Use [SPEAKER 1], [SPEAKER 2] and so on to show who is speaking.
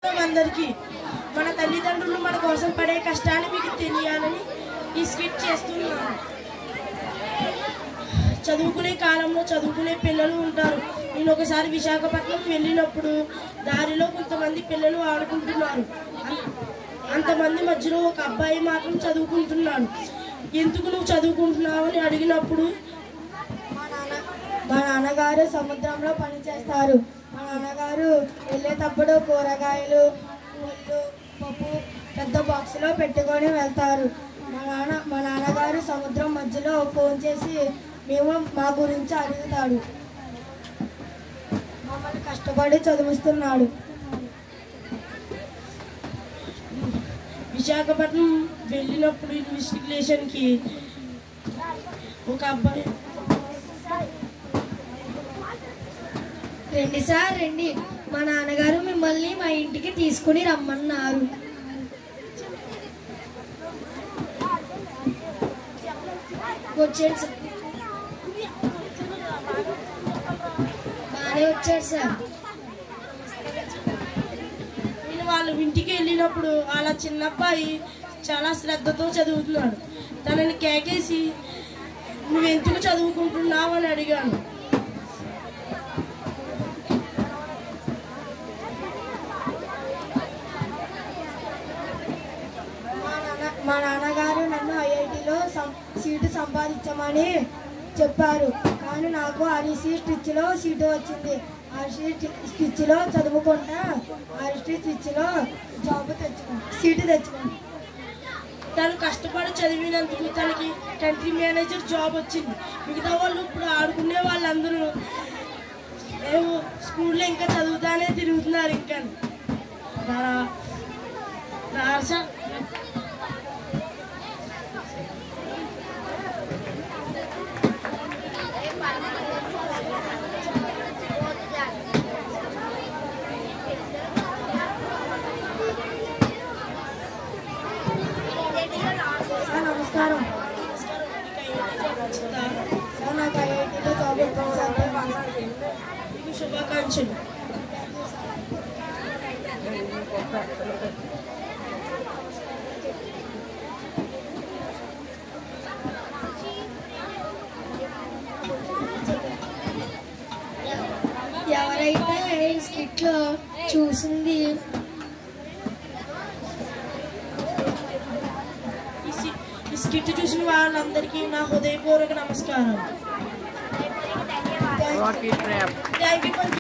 [SPEAKER 1] అందరికీ మన తల్లిదండ్రులు మన కోసం పడే కష్టాలు మీకు తెలియాలని ఈ స్కిట్ చేస్తున్నాను చదువుకునే కాలంలో చదువుకునే పిల్లలు ఉంటారు నేను ఒకసారి విశాఖపట్నం వెళ్ళినప్పుడు దారిలో కొంతమంది పిల్లలు ఆడుకుంటున్నారు అం- అంతమంది మధ్యలో ఒక అబ్బాయి మాత్రం చదువుకుంటున్నాడు ఎందుకు నువ్వు చదువుకుంటున్నావు అని అడిగినప్పుడు
[SPEAKER 2] మా నాన్న మా నాన్నగారు సముద్రంలో పనిచేస్తారు మా నాన్నగారు వెళ్ళేటప్పుడు కూరగాయలు పూలు పప్పు పెద్ద బాక్స్లో పెట్టుకొని వెళ్తారు మా నాన్న మా నాన్నగారు సముద్రం మధ్యలో ఫోన్ చేసి మేము మా గురించి అడుగుతాడు మమ్మల్ని కష్టపడి చదివిస్తున్నాడు
[SPEAKER 1] విశాఖపట్నం వెళ్ళినప్పుడు ఇన్వెస్టిగేషన్కి ఒక అబ్బాయి
[SPEAKER 2] రండి సార్ రండి మా నాన్నగారు మిమ్మల్ని మా ఇంటికి తీసుకుని రమ్మన్నారు వచ్చాడు సార్ బాగానే వచ్చాడు సార్
[SPEAKER 1] నేను వాళ్ళ ఇంటికి వెళ్ళినప్పుడు వాళ్ళ చిన్న అబ్బాయి చాలా శ్రద్ధతో చదువుతున్నాడు తనని కేకేసి నువ్వెందుకు చదువుకుంటున్నావు అని అడిగాను
[SPEAKER 2] మా నాన్న మా నాన్నగారు నన్ను ఐఐటిలో సీటు సంపాదించమని చెప్పారు కానీ నాకు ఆర్ఈసీ స్టిచ్లో సీటు వచ్చింది ఆర్సీ స్టిచ్లో చదువుకుంటా ఆర్సీ స్టిచ్లో జాబ్ తెచ్చుకున్నాను సీటు తెచ్చుకున్నాను
[SPEAKER 1] తను కష్టపడి చదివినందుకు తనకి కంట్రీ మేనేజర్ జాబ్ వచ్చింది మిగతా వాళ్ళు ఇప్పుడు ఆడుకునే వాళ్ళందరూ ఏమో స్కూల్లో ఇంకా చదువుతానే తిరుగుతున్నారు ఇంకా రా- రాసా
[SPEAKER 2] సార్ నమస్కారం సార్ నాకు ఐఐటిలో జాబ్ వచ్చింది సార్
[SPEAKER 1] మీకు శుభాకాంక్షలు
[SPEAKER 2] ఎవరైతే ఈ స్కిట్లో చూసింది
[SPEAKER 1] ఈ సి- ఈ స్కిట్ చూసిన వాళ్ళందరికీ నా హృదయపూర్వక నమస్కారం
[SPEAKER 3] Rocky Trap.
[SPEAKER 1] Thank you for